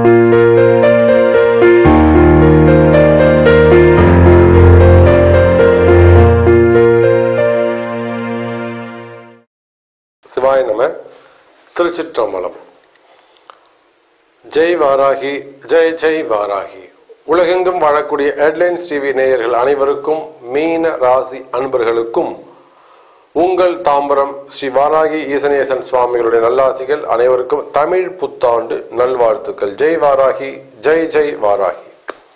சிவாய நம திருச்சிற்றம்பலம் ஜெய் வாராகி ஜெய் ஜெய் வாராகி உலகெங்கும் வாழக்கூடிய ஹெட்லைன்ஸ் டிவி நேயர்கள் அனைவருக்கும் மீன ராசி அன்பர்களுக்கும் உங்கள் தாம்பரம் ஸ்ரீ வாராகி ஈசனேசன் சுவாமிகளுடைய நல்லாசிகள் அனைவருக்கும் தமிழ் புத்தாண்டு நல்வாழ்த்துக்கள் ஜெய் வாராகி ஜெய் ஜெய் வாராகி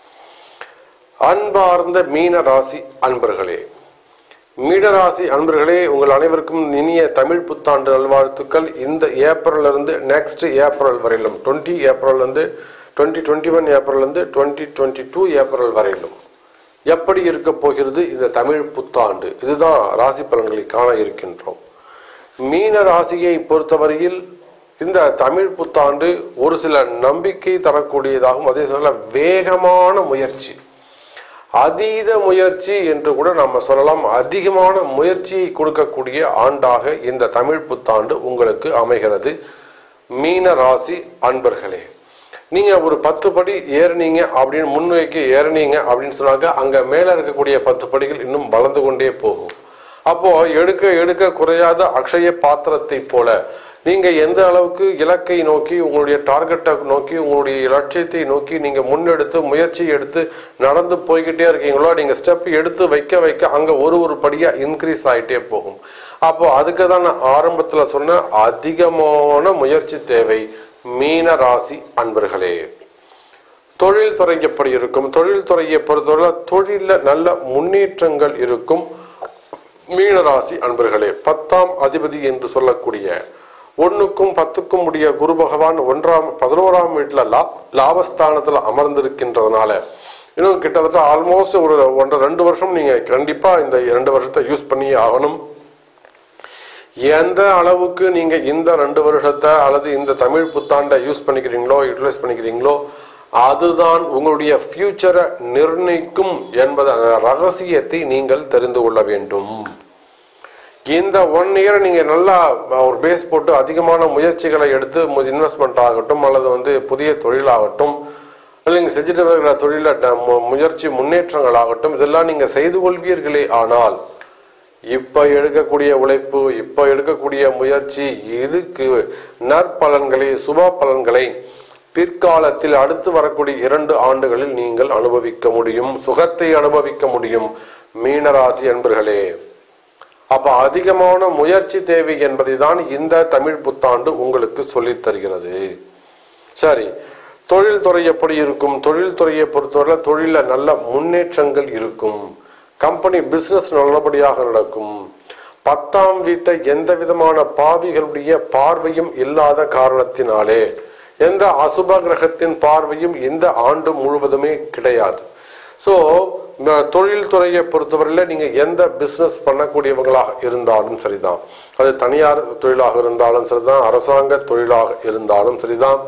அன்பார்ந்த மீன ராசி அன்பர்களே மீனராசி அன்பர்களே உங்கள் அனைவருக்கும் இனிய தமிழ் புத்தாண்டு நல்வாழ்த்துக்கள் இந்த ஏப்ரல்ல இருந்து நெக்ஸ்ட் ஏப்ரல் வரையிலும் டுவெண்ட்டி ஏப்ரல் இருந்து டுவெண்ட்டி டுவெண்ட்டி ஒன் ஏப்ரல் இருந்து டுவெண்ட்டி டுவெண்ட்டி டூ ஏப்ரல் வரையிலும் எப்படி இருக்க போகிறது இந்த தமிழ் புத்தாண்டு இதுதான் ராசி பலன்களை காண இருக்கின்றோம் மீன ராசியை பொறுத்தவரையில் இந்த தமிழ் புத்தாண்டு ஒரு சில நம்பிக்கை தரக்கூடியதாகவும் அதே சமயம் வேகமான முயற்சி அதீத முயற்சி என்று கூட நம்ம சொல்லலாம் அதிகமான முயற்சியை கொடுக்கக்கூடிய ஆண்டாக இந்த தமிழ் புத்தாண்டு உங்களுக்கு அமைகிறது மீன ராசி அன்பர்களே நீங்க ஒரு பத்து படி ஏறினீங்க அப்படின்னு முன்வைக்கு ஏறினீங்க அப்படின்னு சொன்னாக்க அங்க மேல இருக்கக்கூடிய பத்து படிகள் இன்னும் வளர்ந்து கொண்டே போகும் அப்போ எடுக்க எடுக்க குறையாத அக்ஷய பாத்திரத்தை போல நீங்க எந்த அளவுக்கு இலக்கை நோக்கி உங்களுடைய டார்கெட்டை நோக்கி உங்களுடைய லட்சியத்தை நோக்கி நீங்க முன்னெடுத்து முயற்சி எடுத்து நடந்து போய்கிட்டே இருக்கீங்களோ நீங்க ஸ்டெப் எடுத்து வைக்க வைக்க அங்க ஒரு ஒரு படியா இன்க்ரீஸ் ஆயிட்டே போகும் அப்போ அதுக்கு தான் நான் ஆரம்பத்துல சொன்ன அதிகமான முயற்சி தேவை மீன ராசி அன்பர்களே தொழில் துறை எப்படி இருக்கும் தொழில் துறையை பொறுத்தவரை தொழில நல்ல முன்னேற்றங்கள் இருக்கும் மீனராசி அன்பர்களே பத்தாம் அதிபதி என்று சொல்லக்கூடிய ஒன்னுக்கும் பத்துக்கும் உடைய குரு பகவான் ஒன்றாம் பதினோராம் வீட்டுல லா லாபஸ்தானத்துல அமர்ந்திருக்கின்றதுனால இன்னும் கிட்டத்தட்ட ஆல்மோஸ்ட் ஒரு ஒன்றரை ரெண்டு வருஷம் நீங்க கண்டிப்பா இந்த ரெண்டு வருஷத்தை யூஸ் பண்ணி ஆகணும் எந்த அளவுக்கு நீங்க இந்த ரெண்டு வருஷத்தை அல்லது இந்த தமிழ் புத்தாண்டை யூஸ் பண்ணிக்கிறீங்களோ யூட்டிலைஸ் பண்ணிக்கிறீங்களோ அதுதான் உங்களுடைய ஃபியூச்சரை நிர்ணயிக்கும் என்பது அந்த ரகசியத்தை நீங்கள் தெரிந்து கொள்ள வேண்டும் இந்த ஒன் இயர் நீங்க நல்லா ஒரு பேஸ் போட்டு அதிகமான முயற்சிகளை எடுத்து இன்வெஸ்ட்மெண்ட் ஆகட்டும் அல்லது வந்து புதிய தொழிலாகட்டும் இல்லை நீங்க செஞ்சுட்டு வருகிற தொழில ட- மு- முயற்சி முன்னேற்றங்கள் ஆகட்டும் இதெல்லாம் நீங்க செய்து கொள்வீர்களே ஆனால் இப்ப எடுக்கக்கூடிய உழைப்பு இப்ப எடுக்கக்கூடிய முயற்சி இதுக்கு நற்பலன்களை சுப பலன்களை பிற்காலத்தில் அடுத்து வரக்கூடிய இரண்டு ஆண்டுகளில் நீங்கள் அனுபவிக்க முடியும் சுகத்தை அனுபவிக்க முடியும் மீனராசி என்பர்களே அப்ப அதிகமான முயற்சி தேவை என்பதை தான் இந்த தமிழ் புத்தாண்டு உங்களுக்கு சொல்லித் தருகிறது சரி தொழில் துறை எப்படி இருக்கும் தொழில் துறையை பொறுத்தவரை தொழில நல்ல முன்னேற்றங்கள் இருக்கும் கம்பெனி பிசினஸ் நல்லபடியாக நடக்கும் பத்தாம் வீட்டை எந்த விதமான பாவிகளுடைய பார்வையும் இல்லாத காரணத்தினாலே எந்த அசுப கிரகத்தின் பார்வையும் இந்த ஆண்டு முழுவதுமே கிடையாது ஸோ தொழில் துறையை பொறுத்தவரையில் நீங்கள் எந்த பிஸ்னஸ் பண்ணக்கூடியவங்களாக இருந்தாலும் சரிதான் அது தனியார் தொழிலாக இருந்தாலும் சரிதான் அரசாங்க தொழிலாக இருந்தாலும் சரிதான்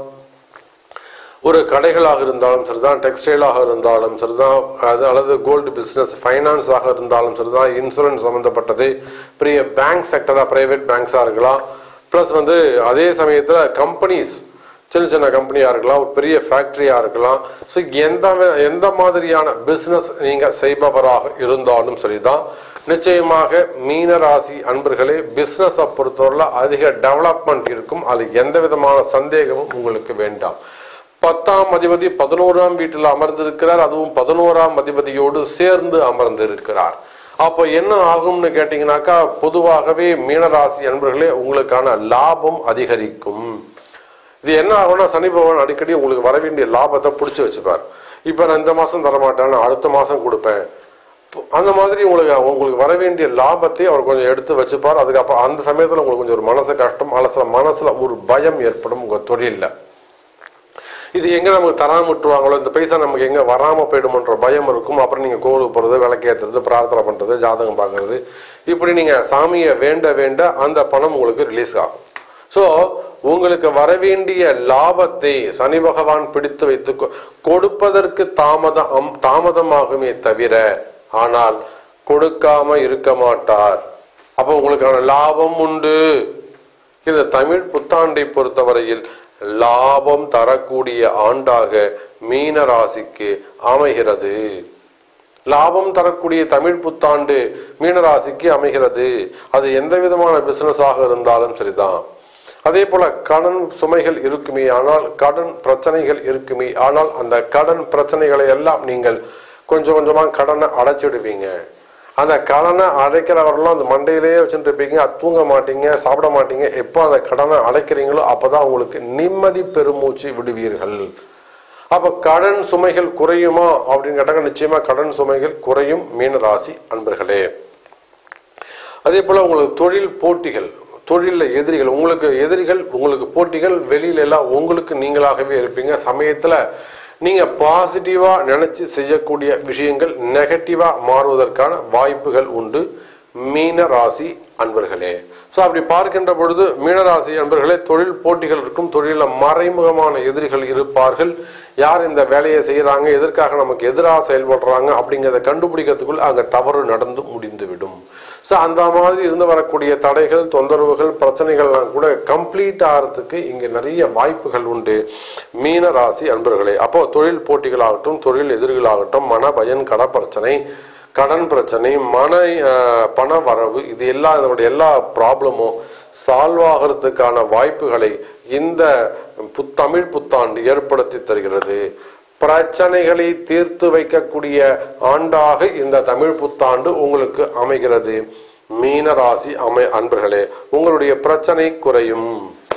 ஒரு கடைகளாக இருந்தாலும் சரிதான் டெக்ஸ்டைலாக இருந்தாலும் சரிதான் அது அல்லது கோல்டு பிஸ்னஸ் ஃபைனான்ஸாக இருந்தாலும் சரிதான் இன்சூரன்ஸ் சம்மந்தப்பட்டது பெரிய பேங்க் செக்டராக ப்ரைவேட் பேங்க்ஸாக இருக்கலாம் ப்ளஸ் வந்து அதே சமயத்தில் கம்பெனிஸ் சின்ன சின்ன கம்பெனியாக இருக்கலாம் ஒரு பெரிய ஃபேக்ட்ரியாக இருக்கலாம் ஸோ எந்த வி- எந்த மாதிரியான பிஸ்னஸ் நீங்கள் செய்பவராக இருந்தாலும் சரிதான் நிச்சயமாக மீன ராசி அன்பர்களே பிஸ்னஸை பொறுத்தவரையில் அதிக டெவலப்மெண்ட் இருக்கும் அது எந்த விதமான சந்தேகமும் உங்களுக்கு வேண்டாம் பத்தாம் அதிபதி பதினோராம் வீட்டில் அமர்ந்திருக்கிறார் அதுவும் பதினோராம் அதிபதியோடு சேர்ந்து அமர்ந்திருக்கிறார் அப்போ என்ன ஆகும்னு கேட்டீங்கன்னாக்கா பொதுவாகவே மீனராசி அன்பர்களே உங்களுக்கான லாபம் அதிகரிக்கும் இது என்ன ஆகும்னா சனி பகவான் அடிக்கடி உங்களுக்கு வர வேண்டிய லாபத்தை பிடிச்சி வச்சுப்பார் இப்போ நான் இந்த மாதம் தரமாட்டேன் நான் அடுத்த மாதம் கொடுப்பேன் இப்போ அந்த மாதிரி உங்களுக்கு உங்களுக்கு வர வேண்டிய லாபத்தை அவர் கொஞ்சம் எடுத்து வச்சுப்பார் அதுக்கப்புறம் அந்த சமயத்தில் உங்களுக்கு கொஞ்சம் ஒரு மனசு கஷ்டம் அல்லது மனசில் ஒரு பயம் ஏற்படும் உங்கள் தொழிலில் இது எங்க நமக்கு தராம விட்டுருவாங்களோ இந்த பைசா நமக்கு எங்க வராம போயிடுமோன்ற பயம் இருக்கும் அப்புறம் நீங்க கோவிலுக்கு போறது விளக்கேத்துறது பிரார்த்தனை பண்றது ஜாதகம் பார்க்கறது இப்படி நீங்க சாமியை வேண்ட வேண்ட அந்த பணம் உங்களுக்கு ரிலீஸ் ஆகும் ஸோ உங்களுக்கு வரவேண்டிய லாபத்தை சனி பகவான் பிடித்து வைத்து கொ- கொடுப்பதற்கு தாமதம் தாமதமாகுமே தவிர ஆனால் கொடுக்காம இருக்க மாட்டார் அப்போ உங்களுக்கான லாபம் உண்டு இந்த தமிழ் புத்தாண்டை பொறுத்தவரையில் லாபம் தரக்கூடிய ஆண்டாக மீன ராசிக்கு அமைகிறது லாபம் தரக்கூடிய தமிழ் புத்தாண்டு மீனராசிக்கு அமைகிறது அது எந்த விதமான பிசினஸாக இருந்தாலும் சரிதான் அதே போல கடன் சுமைகள் இருக்குமே ஆனால் கடன் பிரச்சனைகள் இருக்குமே ஆனால் அந்த கடன் பிரச்சனைகளை எல்லாம் நீங்கள் கொஞ்சம் கொஞ்சமா கடனை அடைச்சிடுவீங்க அந்த கடனை அடைக்கிறவரெல்லாம் அந்த மண்டையிலேயே வச்சுட்டு இருப்பீங்க அது தூங்க மாட்டீங்க சாப்பிட மாட்டீங்க எப்போ அந்த கடனை அடைக்கிறீங்களோ அப்பதான் உங்களுக்கு நிம்மதி பெருமூச்சு விடுவீர்கள் அப்ப கடன் சுமைகள் குறையுமா அப்படின்னு கேட்டாங்க நிச்சயமா கடன் சுமைகள் குறையும் மீன ராசி அன்பர்களே அதே போல உங்களுக்கு தொழில் போட்டிகள் தொழில எதிரிகள் உங்களுக்கு எதிரிகள் உங்களுக்கு போட்டிகள் வெளியில எல்லாம் உங்களுக்கு நீங்களாகவே இருப்பீங்க சமயத்துல நீங்க பாசிட்டிவா நினைச்சு செய்யக்கூடிய விஷயங்கள் நெகட்டிவா மாறுவதற்கான வாய்ப்புகள் உண்டு மீன ராசி அன்பர்களே ஸோ அப்படி பார்க்கின்ற பொழுது மீனராசி அன்பர்களே தொழில் போட்டிகள் இருக்கும் தொழிலில் மறைமுகமான எதிரிகள் இருப்பார்கள் யார் இந்த வேலையை செய்கிறாங்க எதற்காக நமக்கு எதிராக செயல்படுறாங்க அப்படிங்கிறத கண்டுபிடிக்கிறதுக்குள் அங்கே தவறு நடந்து முடிந்துவிடும் ஸோ அந்த மாதிரி இருந்து வரக்கூடிய தடைகள் தொந்தரவுகள் பிரச்சனைகள்லாம் கூட கம்ப்ளீட் ஆகிறதுக்கு இங்கே நிறைய வாய்ப்புகள் உண்டு மீன ராசி அன்பர்களே அப்போ தொழில் போட்டிகளாகட்டும் தொழில் எதிரிகளாகட்டும் மன பயன் கட பிரச்சனை கடன் பிரச்சனை மன அஹ், பண வரவு இது எல்லா இதனுடைய எல்லா ப்ராப்ளமும் சால்வ் ஆகிறதுக்கான வாய்ப்புகளை இந்த புத் தமிழ் புத்தாண்டு ஏற்படுத்தி தருகிறது பிரச்சனைகளை தீர்த்து வைக்கக்கூடிய ஆண்டாக இந்த தமிழ் புத்தாண்டு உங்களுக்கு அமைகிறது மீன ராசி அமை அன்பர்களே உங்களுடைய பிரச்சனை குறையும்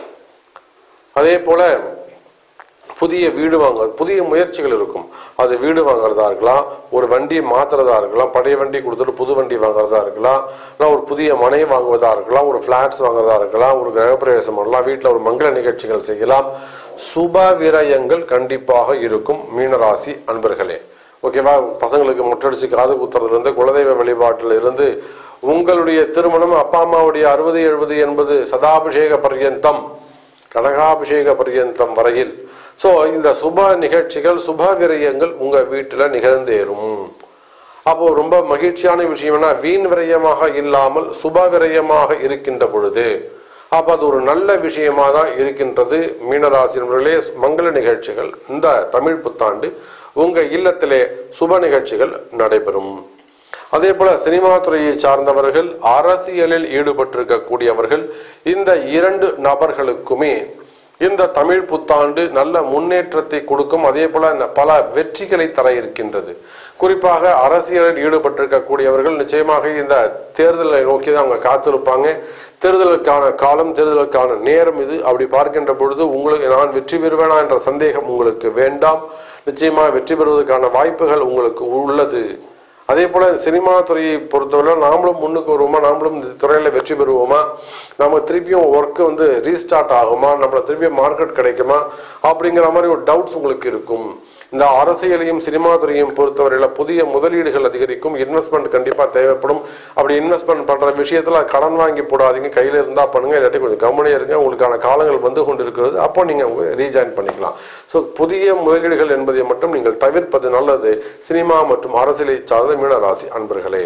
அதே போல புதிய வீடு வாங்க புதிய முயற்சிகள் இருக்கும் அது வீடு வாங்குறதா இருக்கலாம் ஒரு வண்டியை மாத்துறதா இருக்கலாம் பழைய வண்டி கொடுத்துட்டு புது வண்டி வாங்குறதா இருக்கலாம் இல்லை ஒரு புதிய மனை வாங்குவதா இருக்கலாம் ஒரு ஃபிளாட்ஸ் வாங்குறதா இருக்கலாம் ஒரு கிரகப்பிரவேசம் பண்ணலாம் வீட்டில் ஒரு மங்கள நிகழ்ச்சிகள் செய்யலாம் சுப விரயங்கள் கண்டிப்பாக இருக்கும் மீனராசி அன்பர்களே ஓகேவா பசங்களுக்கு முட்டடிச்சு காது குத்துறதுல இருந்து குலதெய்வ வழிபாட்டில் இருந்து உங்களுடைய திருமணம் அப்பா அம்மாவுடைய அறுபது எழுபது எண்பது சதாபிஷேக பர்யந்தம் கனகாபிஷேக பர்யந்தம் வரையில் ஸோ இந்த சுப நிகழ்ச்சிகள் சுப விரயங்கள் உங்க வீட்டுல நிகழ்ந்தேறும் அப்போ ரொம்ப மகிழ்ச்சியான விஷயம்னா வீண் விரயமாக இல்லாமல் சுப விரயமாக இருக்கின்ற பொழுது அப்ப அது ஒரு நல்ல விஷயமா தான் இருக்கின்றது மீனராசினர்களே மங்கள நிகழ்ச்சிகள் இந்த தமிழ் புத்தாண்டு உங்க இல்லத்திலே சுப நிகழ்ச்சிகள் நடைபெறும் அதே போல சினிமா துறையை சார்ந்தவர்கள் அரசியலில் ஈடுபட்டிருக்கக்கூடியவர்கள் இந்த இரண்டு நபர்களுக்குமே இந்த தமிழ் புத்தாண்டு நல்ல முன்னேற்றத்தை கொடுக்கும் அதே போல ந- பல வெற்றிகளை தர இருக்கின்றது குறிப்பாக அரசியலில் ஈடுபட்டிருக்கக்கூடியவர்கள் நிச்சயமாக இந்த தேர்தலை நோக்கி தான் அவங்க காத்திருப்பாங்க தேர்தலுக்கான காலம் தேர்தலுக்கான நேரம் இது அப்படி பார்க்கின்ற பொழுது உங்களுக்கு நான் வெற்றி பெறுவேனா என்ற சந்தேகம் உங்களுக்கு வேண்டாம் நிச்சயமா வெற்றி பெறுவதற்கான வாய்ப்புகள் உங்களுக்கு உள்ளது அதே போல சினிமா துறையை பொறுத்தவரை நாமளும் முன்னுக்கு வருவோமா நாமளும் இந்த துறையில வெற்றி பெறுவோமா நம்ம திருப்பியும் ஒர்க் வந்து ரீஸ்டார்ட் ஆகுமா நம்மள திருப்பியும் மார்க்கெட் கிடைக்குமா அப்படிங்கிற மாதிரி ஒரு டவுட்ஸ் உங்களுக்கு இருக்கும் இந்த அரசியலையும் சினிமா துறையும் பொறுத்தவரையில புதிய முதலீடுகள் அதிகரிக்கும் இன்வெஸ்ட்மெண்ட் கண்டிப்பா தேவைப்படும் அப்படி இன்வெஸ்ட்மெண்ட் பண்ற விஷயத்துல கடன் வாங்கி போடாதீங்க கையில இருந்தா பண்ணுங்க இல்லாட்டி கொஞ்சம் கம்முனே இருங்க உங்களுக்கான காலங்கள் வந்து கொண்டிருக்கிறது அப்போ நீங்க ரீஜாயின் பண்ணிக்கலாம் ஸோ புதிய முதலீடுகள் என்பதை மட்டும் நீங்கள் தவிர்ப்பது நல்லது சினிமா மற்றும் அரசியலை சார்ந்த மீனராசி அன்பர்களே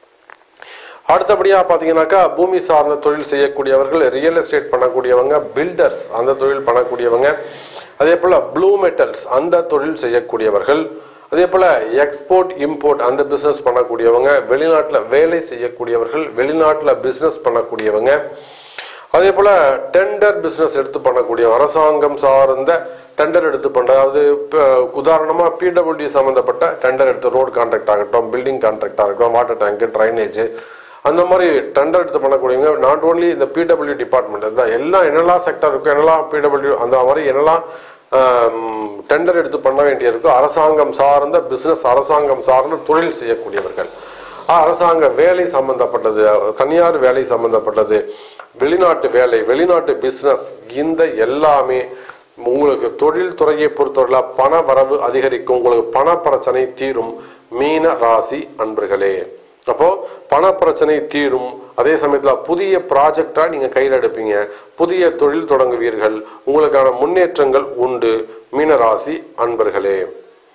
அடுத்தபடியா பாத்தீங்கன்னாக்கா பூமி சார்ந்த தொழில் செய்யக்கூடியவர்கள் ரியல் எஸ்டேட் பண்ணக்கூடியவங்க பில்டர்ஸ் அந்த தொழில் பண்ணக்கூடியவங்க அதே போல ப்ளூ மெட்டல்ஸ் அந்த தொழில் செய்யக்கூடியவர்கள் அதே போல எக்ஸ்போர்ட் இம்போர்ட் அந்த பிசினஸ் பண்ணக்கூடியவங்க வெளிநாட்டுல வேலை செய்யக்கூடியவர்கள் வெளிநாட்டுல பிசினஸ் பண்ணக்கூடியவங்க அதே போல டெண்டர் பிசினஸ் எடுத்து பண்ணக்கூடிய அரசாங்கம் சார்ந்த டெண்டர் எடுத்து பண்ற அதாவது இப்ப உதாரணமா பிடபிள்யூ சம்பந்தப்பட்ட டெண்டர் எடுத்து ரோடு கான்ட்ராக்ட் ஆகட்டும் பில்டிங் கான்ட்ராக்ட் ஆகட்டும் வாட்டர் டேங்க் ட்ரைனேஜ் அந்த மாதிரி டெண்டர் எடுத்து பண்ணக்கூடியவங்க நாட் ஓன்லி இந்த பிடபிள்யூ டிபார்ட்மெண்ட் தான் எல்லாம் என்னெல்லாம் செக்டர் இருக்கோ என்னெல்லாம் பிடபிள்யூ அந்த மாதிரி என்னெல்லாம் டெண்டர் எடுத்து பண்ண வேண்டியிருக்கோ அரசாங்கம் சார்ந்த பிசினஸ் அரசாங்கம் சார்ந்த தொழில் செய்யக்கூடியவர்கள் அரசாங்க வேலை சம்பந்தப்பட்டது தனியார் வேலை சம்பந்தப்பட்டது வெளிநாட்டு வேலை வெளிநாட்டு பிசினஸ் இந்த எல்லாமே உங்களுக்கு தொழில் துறையை பொறுத்தவரை பண வரவு அதிகரிக்கும் உங்களுக்கு பண பிரச்சனை தீரும் மீன ராசி அன்பர்களே அப்போ பண பிரச்சனை தீரும் அதே சமயத்துல புதிய ப்ராஜெக்டா நீங்க கையில் எடுப்பீங்க புதிய தொழில் தொடங்குவீர்கள் உங்களுக்கான முன்னேற்றங்கள் உண்டு மீனராசி அன்பர்களே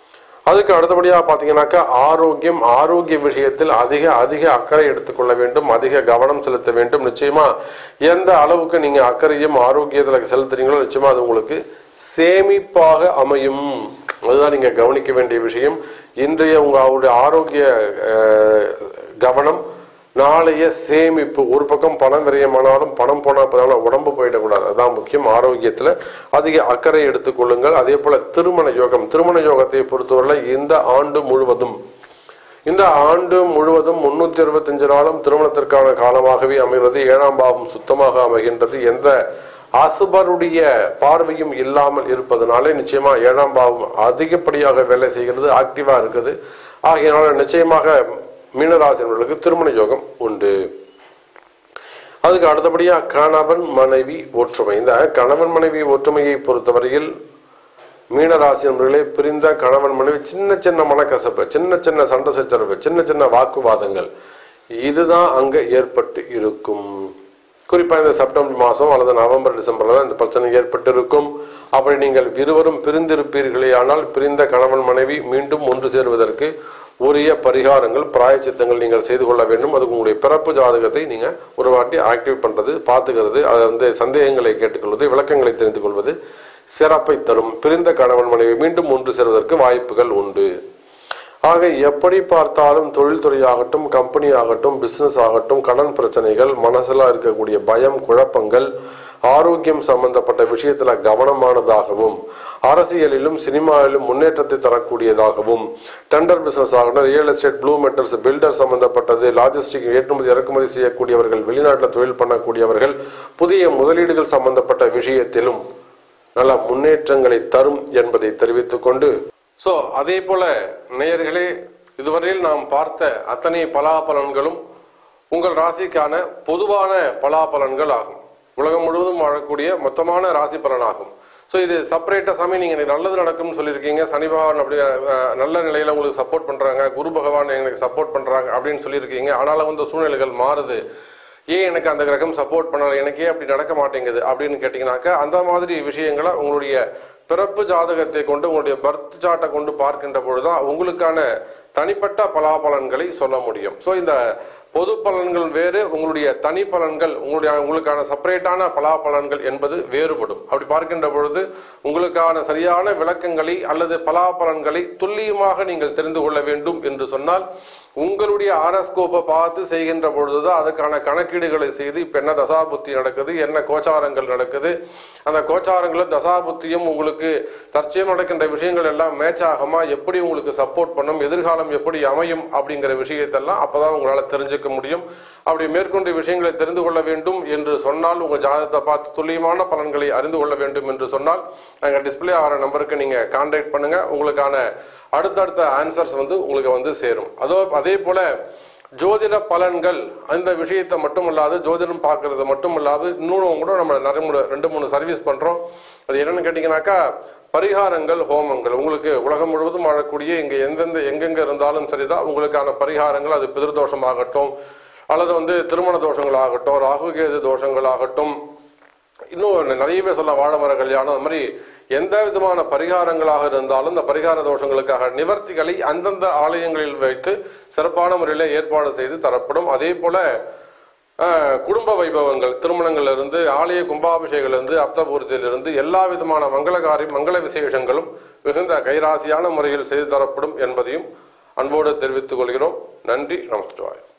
அதுக்கு அடுத்தபடியாக பார்த்தீங்கன்னாக்கா ஆரோக்கியம் ஆரோக்கிய விஷயத்தில் அதிக அதிக அக்கறை எடுத்துக்கொள்ள வேண்டும் அதிக கவனம் செலுத்த வேண்டும் நிச்சயமா எந்த அளவுக்கு நீங்க அக்கறையும் ஆரோக்கியத்தில் செலுத்துறீங்களோ நிச்சயமா அது உங்களுக்கு சேமிப்பாக அமையும் அதுதான் நீங்க கவனிக்க வேண்டிய விஷயம் இன்றைய உங்களுடைய ஆரோக்கிய அஹ், கவனம் நாளைய சேமிப்பு ஒரு பக்கம் பணம் விரயமானாலும் பணம் போனால் போதாலும் உடம்பு போயிடக்கூடாது அதான் முக்கியம் ஆரோக்கியத்தில் அதிக அக்கறை எடுத்துக்கொள்ளுங்கள் அதே போல திருமண யோகம் திருமண யோகத்தை பொறுத்தவரை இந்த ஆண்டு முழுவதும் இந்த ஆண்டு முழுவதும் முன்னூத்தி அறுபத்தஞ்சு நாளும் திருமணத்திற்கான காலமாகவே அமைகிறது ஏழாம் பாவம் சுத்தமாக அமைகின்றது எந்த அசுபருடைய பார்வையும் இல்லாமல் இருப்பதனாலே நிச்சயமா ஏழாம் பாவம் அதிகப்படியாக வேலை செய்கிறது ஆக்டிவா இருக்குது ஆகையினால நிச்சயமாக மீனராசினர்களுக்கு திருமண யோகம் உண்டு அதுக்கு அடுத்தபடியா கணவன் மனைவி ஒற்றுமை இந்த கணவன் மனைவி ஒற்றுமையை பொறுத்தவரையில் மீனராசி நண்பர்களே பிரிந்த கணவன் மனைவி சின்ன சின்ன மனக்கசப்பு சின்ன சின்ன சண்டை சச்சரவு சின்ன சின்ன வாக்குவாதங்கள் இதுதான் அங்க ஏற்பட்டு இருக்கும் குறிப்பா இந்த செப்டம்பர் மாதம் அல்லது நவம்பர் டிசம்பர்ல தான் இந்த பிரச்சனை ஏற்பட்டு இருக்கும் அப்படி நீங்கள் இருவரும் பிரிந்திருப்பீர்களே ஆனால் பிரிந்த கணவன் மனைவி மீண்டும் ஒன்று சேருவதற்கு உரிய பரிகாரங்கள் பிராயச்சித்தங்கள் நீங்கள் செய்து கொள்ள வேண்டும் அதுக்கு உங்களுடைய பிறப்பு ஜாதகத்தை நீங்க ஒரு வாட்டி ஆக்டிவ் பண்றது பார்த்துக்கிறது அதை வந்து சந்தேகங்களை கேட்டுக்கொள்வது விளக்கங்களை தெரிந்து கொள்வது சிறப்பை தரும் பிரிந்த கணவன் மனைவி மீண்டும் ஒன்று சேர்வதற்கு வாய்ப்புகள் உண்டு ஆக எப்படி பார்த்தாலும் தொழில்துறை ஆகட்டும் கம்பெனி ஆகட்டும் பிசினஸ் ஆகட்டும் கடன் பிரச்சனைகள் மனசுல இருக்கக்கூடிய பயம் குழப்பங்கள் ஆரோக்கியம் சம்பந்தப்பட்ட விஷயத்துல கவனமானதாகவும் அரசியலிலும் சினிமாவிலும் முன்னேற்றத்தை தரக்கூடியதாகவும் டெண்டர் பிசினஸ் ஆகட்டும் real estate blue metals builder சம்பந்தப்பட்டது லாஜிஸ்டிக் ஏற்றுமதி இறக்குமதி செய்யக்கூடியவர்கள் வெளிநாட்டில் தொழில் பண்ணக்கூடியவர்கள் புதிய முதலீடுகள் சம்பந்தப்பட்ட விஷயத்திலும் நல்ல முன்னேற்றங்களை தரும் என்பதை தெரிவித்துக் கொண்டு சோ அதே போல நேயர்களே இதுவரையில் நாம் பார்த்த அத்தனை பலாபலன்களும் உங்கள் ராசிக்கான பொதுவான பலாபலன்கள் ஆகும் உலகம் முழுவதும் வாழக்கூடிய மொத்தமான ராசி பலனாகும் ஸோ இது செப்பரேட்டாக சாமி நீங்கள் எனக்கு நல்லது நடக்கும்னு சொல்லியிருக்கீங்க சனி பகவான் அப்படி அஹ், நல்ல நிலையில் உங்களுக்கு சப்போர்ட் பண்ணுறாங்க குரு பகவான் எனக்கு சப்போர்ட் பண்ணுறாங்க அப்படின்னு சொல்லியிருக்கீங்க ஆனாலும் வந்து சூழ்நிலைகள் மாறுது ஏன் எனக்கு அந்த கிரகம் சப்போர்ட் பண்ணல எனக்கே அப்படி நடக்க மாட்டேங்குது அப்படின்னு கேட்டிங்கனாக்கா அந்த மாதிரி விஷயங்களை உங்களுடைய பிறப்பு ஜாதகத்தை கொண்டு உங்களுடைய பர்த் சார்ட்டை கொண்டு பார்க்கின்ற பொழுதுதான் உங்களுக்கான தனிப்பட்ட பலாபலன்களை சொல்ல முடியும் ஸோ இந்த பொது பலன்கள் வேறு உங்களுடைய தனி பலன்கள் உங்களுடைய உங்களுக்கான செப்பரேட்டான பலாபலன்கள் என்பது வேறுபடும் அப்படி பார்க்கின்ற பொழுது உங்களுக்கான சரியான விளக்கங்களை அல்லது பலாபலன்களை துல்லியமாக நீங்கள் தெரிந்து கொள்ள வேண்டும் என்று சொன்னால் உங்களுடைய ஆரஸ்கோப்பை பார்த்து செய்கின்ற பொழுதுதான் அதுக்கான கணக்கீடுகளை செய்து இப்போ என்ன தசாபுத்தி நடக்குது என்ன கோச்சாரங்கள் நடக்குது அந்த கோச்சாரங்களும் தசாபுத்தியும் உங்களுக்கு தற்சயம் நடக்கின்ற விஷயங்கள் எல்லாம் மேட்ச் ஆகுமா எப்படி உங்களுக்கு சப்போர்ட் பண்ணும் எதிர்காலம் எப்படி அமையும் அப்படிங்கிற விஷயத்தெல்லாம் அப்பதான் உங்களால் தெரிஞ்சுக்க முடியும் அப்படி மேற்கொண்டு விஷயங்களை தெரிந்து கொள்ள வேண்டும் என்று சொன்னால் உங்கள் ஜாதகத்தை பார்த்து துல்லியமான பலன்களை அறிந்து கொள்ள வேண்டும் என்று சொன்னால் நாங்கள் டிஸ்பிளே ஆகிற நம்பருக்கு நீங்கள் கான்டாக்ட் பண்ணுங்க உங்களுக்கான அடுத்தடுத்த ஆன்சர்ஸ் வந்து உங்களுக்கு வந்து சேரும் அதோ அதே போல ஜோதிட பலன்கள் அந்த விஷயத்தை மட்டும் இல்லாது ஜோதிடம் பார்க்கறது மட்டும் இல்லாது இன்னும் கூட நம்ம நிறைய மூணு ரெண்டு மூணு சர்வீஸ் பண்றோம் அது என்னன்னு கேட்டிங்கனாக்கா பரிகாரங்கள் ஹோமங்கள் உங்களுக்கு உலகம் முழுவதும் வாழக்கூடிய இங்க எந்தெந்த எங்கெங்க இருந்தாலும் சரிதான் உங்களுக்கான பரிகாரங்கள் அது பிதிர்தோஷமாகட்டும் அல்லது வந்து திருமண தோஷங்களாகட்டும் ராகுகேது தோஷங்களாகட்டும் இன்னும் நிறையவே சொல்ல வாழமர கல்யாணம் அந்த மாதிரி எந்த விதமான பரிகாரங்களாக இருந்தாலும் இந்த பரிகார தோஷங்களுக்காக நிவர்த்திகளை அந்தந்த ஆலயங்களில் வைத்து சிறப்பான முறையில் ஏற்பாடு செய்து தரப்படும் அதே போல அஹ், குடும்ப வைபவங்கள் திருமணங்கள்ல இருந்து ஆலய கும்பாபிஷேகத்திலிருந்து அப்தபூர்த்தியிலிருந்து எல்லா விதமான மங்களகாரி மங்கள விசேஷங்களும் மிகுந்த கைராசியான முறையில் செய்து தரப்படும் என்பதையும் அன்போடு தெரிவித்துக் கொள்கிறோம் நன்றி நமஸ்காரம்